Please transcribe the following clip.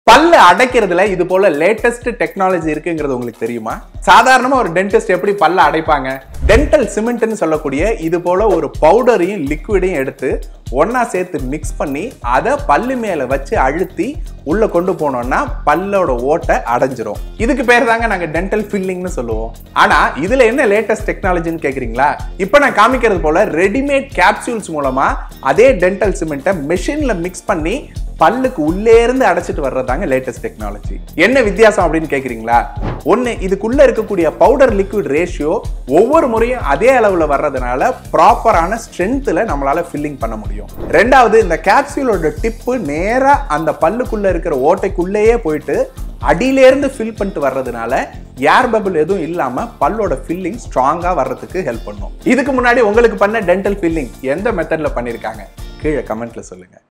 பல்ல அடைக்கிறதுல இது போல லேட்டஸ்ட் டெக்னாலஜி இருக்குங்கிறது உங்களுக்கு தெரியுமா சாதாரணமா ஒரு டென்டிஸ்ட் எப்படி பல்ல அடைப்பாங்க டென்டல் சிமெண்ட்னு சொல்லக்கூடிய இது போல ஒரு பவுடரையும் லிக்விடையும் எடுத்து ஒண்ணா சேர்த்து மிக்ஸ் பண்ணி அதை பல்லு மேல வச்சு அழுத்தி உள்ள கொண்டு போனோம்னா பல்லோட ஓட்டை அடைஞ்சிரும் இதுக்கு பேர் தாங்க நாங்க டென்டல் ஃபில்லிங்னு சொல்லுவோம் ஆனா இதுல என்ன லேட்டஸ்ட் டெக்னாலஜின்னு கேக்குறீங்களா இப்போ நான் காமிக்கிறது போல ரெடிமேட் கேப்சூல்ஸ் மூலமா அதே டென்டல் சிமெண்ட்டை மெஷின்ல மிக்ஸ் பண்ணி பல்லுக்கு உள்ளே இருந்து அடைச்சிட்டு வர்றதாங்க லேட்டஸ்ட் டெக்னாலஜி என்ன வித்தியாசம் அப்படின்னு கேக்குறீங்களா ஒண்ணு இதுக்குள்ள இருக்கக்கூடிய பவுடர் லிக்விட் ரேஷியோ ஒவ்வொரு முறையும் அதே அளவுல வர்றதுனால ப்ராப்பரான ஸ்ட்ரென்த்ல நம்மளால ஃபில்லிங் பண்ண முடியும் ரெண்டாவது இந்த கேப்சூலோட டிப்பு நேரா அந்த பல்லுக்குள்ள இருக்கிற ஓட்டைக்குள்ளேயே போயிட்டு அடியில இருந்து ஃபில் பண்ணிட்டு வர்றதுனால ஏர் பபிள் எதுவும் இல்லாம பல்லோட ஃபில்லிங் ஸ்ட்ராங்கா வர்றதுக்கு ஹெல்ப் பண்ணும் இதுக்கு முன்னாடி உங்களுக்கு பண்ண டென்டல் ஃபில்லிங் எந்த மெத்தட்ல பண்ணிருக்காங்க கீழே கமெண்ட்ல சொல்லுங்க